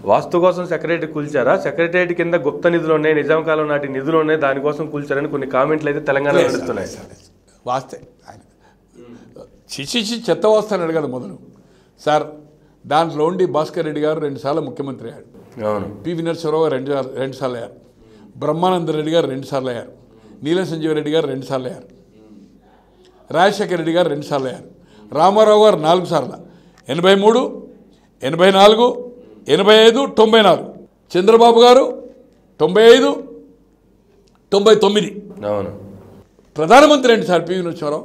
వాస్తు కోసం secretary కూల్చారా secretariat కింద గుప్త నిధులు ఉన్నాయి నిజాం కాలం నాటి నిధులు ఉన్నాయి దానికోసం కూల్చారని కొన్ని కామెంట్లు అయితే తెలంగాణలో లేదు సార్, నడుస్తున్నాయి లేదు సార్, లేదు. వాస్తే ఆయన చిచిచి చెత్త వాస్తాను అడగదు మొదలు సార్ దాంట్లో ఉండి భాస్కర్ రెడ్డి గారు రెండుసార్లు ముఖ్యమంత్రి అయ్యాడు అవును పివి నరసింహరావు గారు రెండు రెండు సార్లు అయ్యారు బ్రహ్మానంద రెడ్డి గారు రెండు సార్లు అయ్యారు నీల సంజీవ రెడ్డి గారు రెండు సార్లు అయ్యారు రాజశేఖర రెడ్డి గారు రెండు సార్లు అయ్యారు రామారావు గారు నాలుగు సార్లు ఎనభై మూడు ఎనభై నాలుగు ఎనభై ఐదు తొంభై నాలుగు చంద్రబాబు గారు తొంభై ఐదు తొంభై తొమ్మిది అవును ప్రధానమంత్రి అండి సార్ పివి నరసింహారావు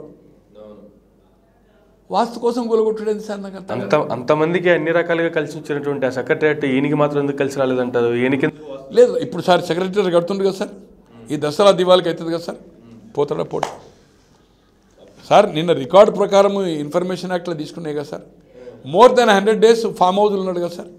వాస్తు కోసం కూలగొట్టడం సార్ నాకు అర్థం అంత అంతమందికి అన్ని రకాలుగా కలిసి వచ్చినటువంటి ఆ సెక్రటరియట్ ఈయనకి మాత్రం ఎందుకు కలిసి రాలేదంటారు ఈయనకి లేదు ఇప్పుడు సార్ సెక్రటరీ కడుతుండు కదా సార్ ఈ దసరా దివాళికి అవుతుంది కదా సార్ పోతాడా పోటీ సార్ నిన్న రికార్డు ప్రకారం ఇన్ఫర్మేషన్ యాక్ట్లో తీసుకున్నాయి కదా sir more than hundred days farm హౌస్లో ఉన్నాడు కదా సార్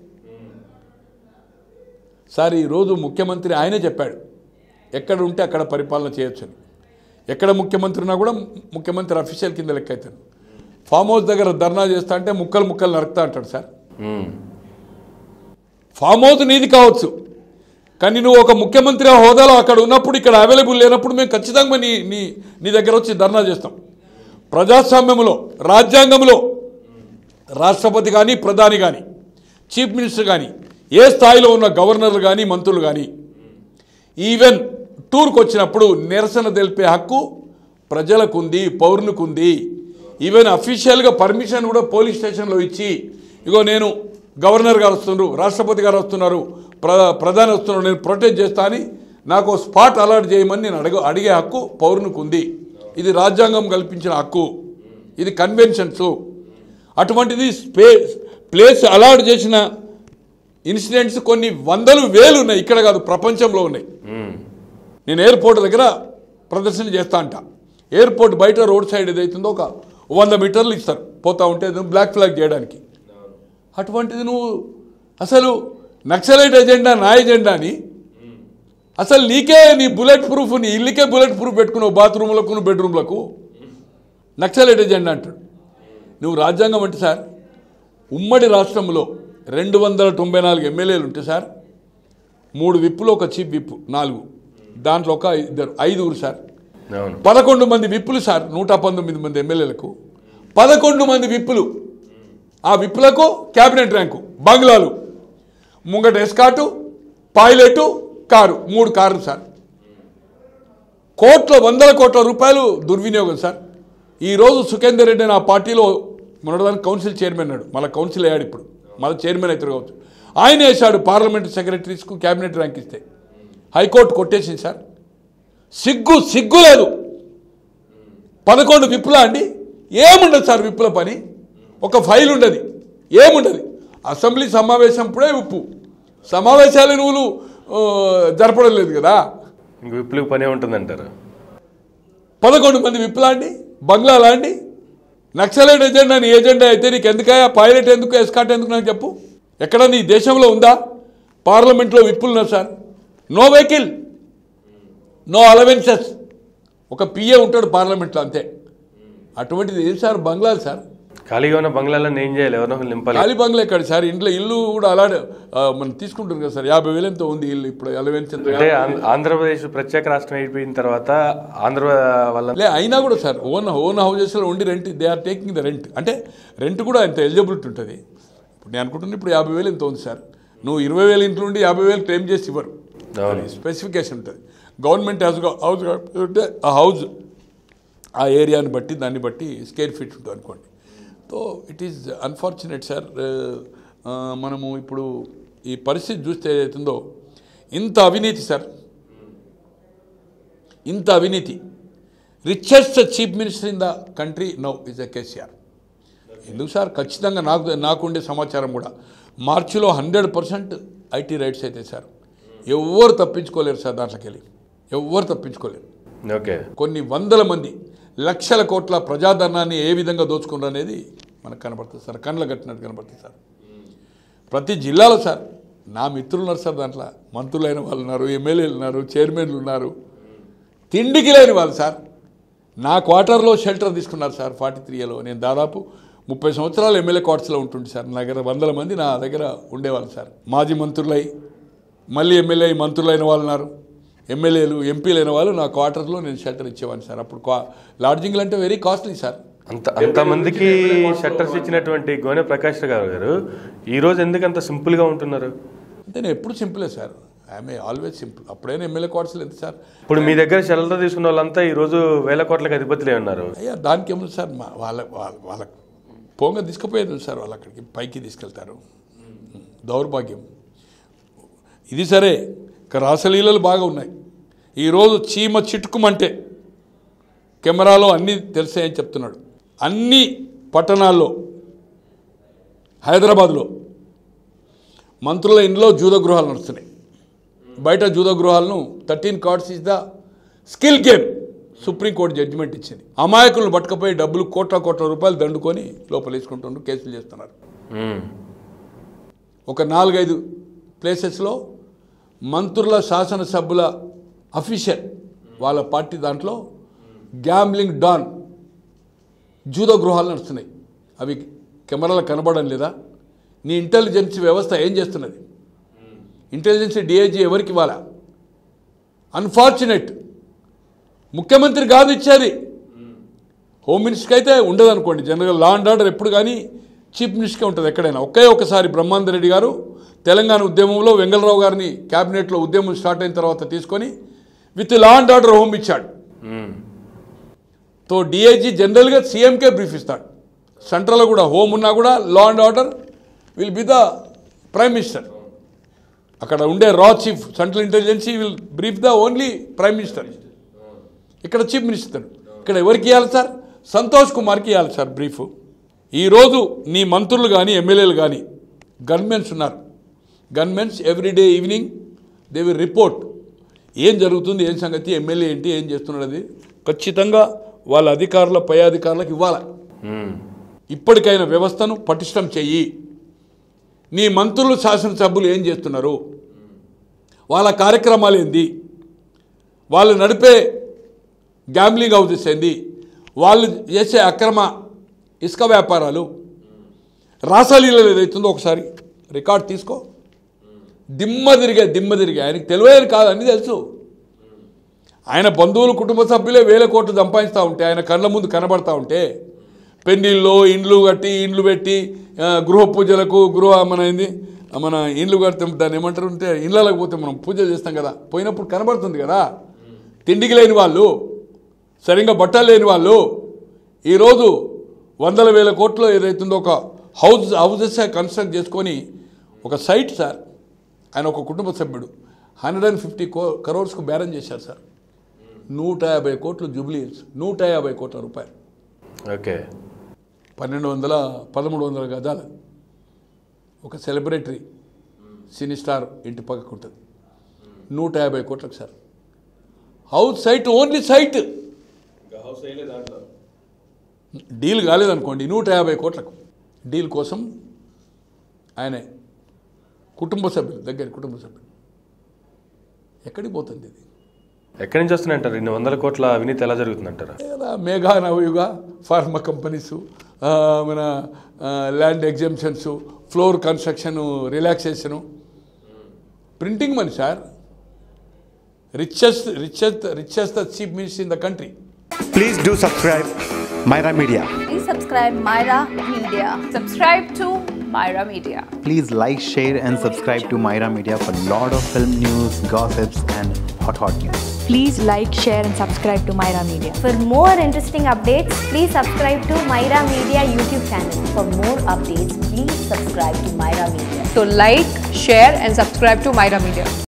సార్ ఈరోజు ముఖ్యమంత్రి ఆయనే చెప్పాడు ఎక్కడ ఉంటే అక్కడ పరిపాలన చేయొచ్చని ఎక్కడ ముఖ్యమంత్రి ఉన్నా కూడా ముఖ్యమంత్రి అఫీషియల్ కింద లెక్క అవుతాడు ఫామ్ హౌస్ దగ్గర ధర్నా చేస్తా అంటే ముక్కలు ముక్కలు నరుకుతా అంటాడు సార్ ఉమ్. ఫామ్ హౌస్ నీది కావచ్చు కానీ నువ్వు ఒక ముఖ్యమంత్రి హోదాలో అక్కడ ఉన్నప్పుడు ఇక్కడ అవైలబుల్ లేనప్పుడు మేము ఖచ్చితంగా నీ నీ నీ దగ్గర వచ్చి ధర్నా చేస్తాం ప్రజాస్వామ్యంలో రాజ్యాంగంలో రాష్ట్రపతి కానీ ప్రధాని కానీ చీఫ్ మినిస్టర్ కానీ ఏ స్థాయిలో ఉన్న గవర్నర్లు కానీ మంత్రులు కానీ ఈవెన్ టూర్కి వచ్చినప్పుడు నిరసన తెలిపే హక్కు ప్రజలకుంది పౌరునికుంది ఈవెన్ అఫీషియల్గా పర్మిషన్ కూడా పోలీస్ స్టేషన్లో ఇచ్చి ఇగో నేను గవర్నర్ గారు వస్తున్నారు రాష్ట్రపతి గారు వస్తున్నారు ప్ర ప్రధాని వస్తున్నారు నేను ప్రొటెక్ట్ చేస్తా అని నాకు ఓ స్పాట్ అలాట్ చేయమని నేను అడగ అడిగే హక్కు పౌరునికి ఉంది ఇది రాజ్యాంగం కల్పించిన హక్కు ఇది కన్వెన్షన్స్ అటువంటిది స్పే ప్లేస్ అలాట్ చేసిన ఇన్సిడెంట్స్ కొన్ని వందలు వేలు ఉన్నాయి ఇక్కడ కాదు ప్రపంచంలో ఉన్నాయి ఉమ్. నేను ఎయిర్పోర్ట్ దగ్గర ప్రదర్శన చేస్తా అంట ఎయిర్పోర్ట్ బయట రోడ్ సైడ్ ఏదైతుందో ఒక వంద మీటర్లు ఇస్తారు పోతా ఉంటే అది బ్లాక్ ఫ్లాగ్ చేయడానికి అటువంటిది నువ్వు అసలు నక్సలైట్ ఎజెండా నా ఎజెండా అని అసలు నీకే నీ బుల్లెట్ ప్రూఫ్ నీ ఇల్లుకే బుల్లెట్ ప్రూఫ్ పెట్టుకున్నావు బాత్రూమ్లకు బెడ్రూమ్లకు నక్సలైట్ ఎజెండా అంటాడు నువ్వు రాజ్యాంగం అంటే సార్ ఉమ్మడి రాష్ట్రంలో రెండు వందల తొంభై నాలుగు ఎమ్మెల్యేలు ఉంటే సార్ మూడు విప్పులు ఒక చీఫ్ విప్పు నాలుగు దాంట్లో ఒక ఇద్దరు ఐదుగురు సార్ అవును పదకొండు మంది విప్పులు సార్ నూట పంతొమ్మిది మంది ఎమ్మెల్యేలకు పదకొండు మంది విప్పులు ఆ విప్పులకు క్యాబినెట్ ర్యాంకు బంగ్లాలు ముంగట ఎస్కాటు పైలెటు కారు మూడు కార్లు సార్ కోట్ల వందల కోట్ల రూపాయలు దుర్వినియోగం సార్ ఈరోజు సుఖేందర్ రెడ్డి నా పార్టీలో మొన్నటిదానికి కౌన్సిల్ చైర్మన్ అన్నాడు మళ్ళీ కౌన్సిల్ అయ్యాడు ఇప్పుడు మళ్ళీ చైర్మన్ అవుతారు కావచ్చు ఆయన వేశాడు పార్లమెంట్ సెక్రటరీస్కు క్యాబినెట్ ర్యాంక్ ఇస్తే హైకోర్టు కొట్టేసింది సార్ సిగ్గు సిగ్గు లేదు పదకొండు విప్పులా అండి ఏముండదు సార్ విప్పుల పని ఒక ఫైల్ ఉండదు ఏముండదు అసెంబ్లీ సమావేశంప్పుడే విప్పు సమావేశాలు నువ్వు ఆ, జరపడం లేదు కదా ఇంక విప్పులకు పనే ఉంటుందంటారు పదకొండు మంది విప్పులా అండి బంగ్లాలా అండి నక్సలైట్ ఎజెండా నీ ఎజెండా అయితే నీకు ఎందుకయ్యా పైలట్ ఎందుకు ఎస్కాట్ ఎందుకు నాకు చెప్పు ఎక్కడ నీ దేశంలో ఉందా పార్లమెంట్లో విప్పులున్నారు sir no vehicle no allowances ఒక పిఏ ఉంటాడు పార్లమెంట్లో అంతే అటువంటిది ఏం సార్ బంగ్లాలు సార్ ఖాళీగా ఉన్న బంగ్లాలను ఏం చేయాలి ఎవరినో ఒకరు నింపాలి ఖాళీ బంగ్లా ఎక్కడ సార్ ఇంట్లో ఇల్లు కూడా అలానే ఆ, మనం తీసుకుంటారు కదా సార్ యాభై వేలు ఎంతో ఉంది ఇల్లు ఇప్పుడు అలవెన్స్ ఎంత అంటే ఆంధ్ర- ఆంధ్రప్రదేశ్ ప్రత్యేక రాష్ట్రం అయిపోయిన తర్వాత ఆంధ్ర వల్ల లే అయినా కూడా సార్ ఓన్ ఓన్ హౌజెస్లో ఉండి rent they are taking the rent అంటే రెంట్ కూడా ఎంత ఎలిజిబిలిటీ ఉంటుంది ఇప్పుడు నేను అనుకుంటున్నా ఇప్పుడు యాభై వేలు ఎంత ఉంది సార్ నువ్వు ఇరవై వేలు ఇంట్లో ఉండి యాభై వేలు క్లెయిమ్ చేసి ఇవ్వరు అవును స్పెసిఫికేషన్ ఉంటుంది గవర్నమెంట్ హౌస్ హౌస్ ఉంటే ఆ హౌస్ ఆ ఏరియాని బట్టి దాన్ని బట్టి స్కేర్ ఫీట్ ఉంటుంది అనుకోండి so it is unfortunate sir మనము ఇప్పుడు ఈ పరిస్థితి చూస్తే ఏదైతుందో ఇంత అవినీతి సార్ ఇంత అవినీతి richest chief minister in the country now is a KCR ఎందుకు సార్ ఖచ్చితంగా నాకు నాకుండే సమాచారం కూడా మార్చిలో హండ్రెడ్ పర్సెంట్ ఐటీ రైట్స్ అయితే సార్ ఎవ్వరు తప్పించుకోలేరు సార్ దాంట్లోకి వెళ్ళి ఎవ్వరు తప్పించుకోలేరు ఓకే కొన్ని వందల మంది లక్షల కోట్ల ప్రజాధనాన్ని ఏ విధంగా దోచుకున్నారు అనేది మనకు కనబడుతుంది సార్ కళ్ళ కట్టినట్టు కనబడుతుంది సార్ ప్రతి జిల్లాలో సార్ నా మిత్రులు ఉన్నారు సార్ దాంట్లో మంత్రులైన వాళ్ళు ఉన్నారు ఎమ్మెల్యేలు ఉన్నారు చైర్మన్లు ఉన్నారు తిండికి లేని వాళ్ళు సార్ నా క్వార్టర్లో షెల్టర్ తీసుకున్నారు సార్ ఫార్టీ త్రీలో నేను దాదాపు ముప్పై సంవత్సరాలు ఎమ్మెల్యే క్వార్టర్స్లో ఉంటుంది సార్ నా దగ్గర వందల మంది నా దగ్గర ఉండేవాళ్ళు సార్ మాజీ మంత్రులై మళ్ళీ ఎమ్మెల్యే అయి మంత్రులైన వాళ్ళు ఉన్నారు ఎమ్మెల్యేలు ఎంపీలు అయిన వాళ్ళు నా క్వార్టర్లో నేను షెల్టర్ ఇచ్చేవాడిని సార్ అప్పుడు క్వా లాడ్జింగ్లు అంటే వెరీ కాస్ట్లీ సార్ అంత అంతమందికి షట్టర్స్ ఇచ్చినటువంటి గోనె ప్రకాష్ రావు గారు ఈ రోజు ఎందుకు అంత సింపుల్ గా ఉంటున్నారు అంటే నేను ఎప్పుడు సింపులే సార్ ఐఎమ్ ఆల్వేస్ సింపుల్ అప్పుడైనా ఎమ్మెల్యే క్వార్టర్స్లో ఎంత సార్ ఇప్పుడు మీ దగ్గర షెల్టర్ తీసుకున్న వాళ్ళంతా ఈ రోజు వేల కోట్లకు అధిపతులే ఉన్నారు అయ్యా దానికి ఏముంది సార్ మా వాళ్ళ వాళ్ళ వాళ్ళ పోంగ తీసుకుపోయేది ఉంది సార్ వాళ్ళు అక్కడికి పైకి తీసుకెళ్తారు దౌర్భాగ్యం ఇది సరే ఇక రాసలీలలు బాగా ఉన్నాయి ఈరోజు చీమ చిటుకుమంటే కెమెరాలో అన్నీ తెలిసాయని చెప్తున్నాడు అన్ని పట్టణాల్లో హైదరాబాద్లో మంత్రుల ఇంట్లో జూద గృహాలు నడుస్తున్నాయి బయట జూద గృహాలను thirteen cards is the skill game supreme court judgement ఇచ్చింది అమాయకులను పట్టుకపోయి డబ్బులు కోట్ల కోట్ల రూపాయలు దండుకొని లోపల వేసుకుంటున్నారు కేసులు చేస్తున్నారు మ్మ్. ఒక నాలుగైదు ప్లేసెస్లో మంత్రుల శాసనసభ్యుల అఫీషియల్ వాళ్ళ పార్టీ దాంట్లో గ్యాంబ్లింగ్ డాన్ జూదో గృహాలు నడుస్తున్నాయి అవి కెమెరాలో కనబడడం లేదా నీ ఇంటెలిజెన్స్ వ్యవస్థ ఏం చేస్తున్నది ఇంటెలిజెన్స్ డిఐజీ ఎవరికి ఇవ్వాలా అన్ఫార్చునేట్ ముఖ్యమంత్రి కాదు ఇచ్చేది హోమ్ మినిస్టర్కి అయితే ఉండదు అనుకోండి జనరల్ లా అండ్ ఆర్డర్ ఎప్పుడు కానీ చీఫ్ మినిస్టర్కే ఉంటుంది ఎక్కడైనా ఒకే ఒకసారి బ్రహ్మానంద రెడ్డి గారు తెలంగాణ ఉద్యమంలో వెంగళరావు గారిని క్యాబినెట్లో ఉద్యమం స్టార్ట్ అయిన తర్వాత తీసుకొని with law and order home ఇచ్చాడు మ్మ్. తో డిఐజీ జనరల్గా సీఎంకే బ్రీఫ్ ఇస్తాడు సెంట్రల్లో కూడా హోమ్ ఉన్నా కూడా law and order will be the prime minister అక్కడ ఉండే రా chief central intelligence will brief the only prime minister ఇక్కడ చీఫ్ మినిస్టర్ ఇక్కడ ఎవరికి ఇవ్వాలి సార్ సంతోష్ కుమార్కి ఇవ్వాలి సార్ బ్రీఫ్ ఈరోజు నీ మంత్రులు కానీ ఎమ్మెల్యేలు కానీ గన్మెన్స్ ఉన్నారు gunmens everyday evening they will report ఏం జరుగుతుంది ఏం సంగతి ఎమ్మెల్యే ఏంటి ఏం చేస్తున్నాడు అది ఖచ్చితంగా వాళ్ళ అధికారుల పై అధికారులకు ఇవ్వాలి మ్మ్. ఇప్పటికైనా వ్యవస్థను పటిష్టం చెయ్యి నీ మంత్రులు శాసనసభ్యులు ఏం చేస్తున్నారు వాళ్ళ కార్యక్రమాలు ఏంది వాళ్ళు నడిపే గ్యాంబ్లింగ్ హౌసెస్ ఏంది వాళ్ళు చేసే అక్రమ ఇసుక వ్యాపారాలు రాసలీలలో ఏదైతుందో ఒకసారి రికార్డ్ తీసుకో దిమ్మ తిరిగే దిమ్మ తిరిగే ఆయనకి తెలియదు కాదు అన్నీ తెలుసు ఆయన బంధువులు కుటుంబ సభ్యులే వేల కోట్లు సంపాదిస్తూ ఉంటే ఆయన కళ్ళ ముందు కనబడతా ఉంటే పెళ్లిళ్ళు ఇండ్లు కట్టి ఇండ్లు పెట్టి ఆ, గృహ పూజలకు గృహ మన ఏంది ఆ, మన ఇండ్లు కడితే దాన్ని ఏమంటారు అంటే ఇళ్ళకి పోతే మనం పూజ చేస్తాం కదా పోయినప్పుడు కనబడుతుంది కదా తిండికి లేని వాళ్ళు సరిగ్గా బట్టలు లేని వాళ్ళు ఈరోజు వందల వేల కోట్లు ఏదైతుందో ఒక హౌస్ హౌసెస్ కన్స్ట్రక్ట్ చేసుకొని ఒక సైట్ సార్ ఆయన ఒక కుటుంబ సభ్యుడు హండ్రెడ్ అండ్ ఫిఫ్టీ కో కరోర్స్కు బేరం చేశారు సార్ నూట యాభై కోట్లు జూబ్లీస్ నూట యాభై కోట్ల రూపాయలు ఓకే పన్నెండు వందల పదమూడు వందల గజాల ఒక సెలబ్రిటరీ సినీ స్టార్ ఇంటి పక్కకు ఉంటుంది నూట యాభై కోట్లకు sir house site only site deal కాలేదనుకోండి నూట యాభై కోట్లకు డీల్ కోసం ఆయనే కుటుంబ సభ్యులు దగ్గర కుటుంబ సభ్యులు ఎక్కడికి పోతుంది ఇది ఎక్కడి నుంచి వస్తున్నాయంటారు ఇన్ని వందల కోట్ల అవినీతి ఎలా జరుగుతుందంటారా లేదా మేఘా నవయుగ ఫార్మా కంపెనీస్ మన land exemptions floor construction relaxation printing money sir richest richest richest chief minister in the country Please do subscribe Myra Media. Please subscribe Myra Media. Subscribe to Myra Media. Please like, share, and subscribe to Myra Media for lot of film news, gossips, and hot hot news. Please like, share, and subscribe to Myra Media. For more interesting updates, please subscribe to Myra Media YouTube channel. For more updates, please subscribe to Myra Media. So like, share and subscribe to Myra Media.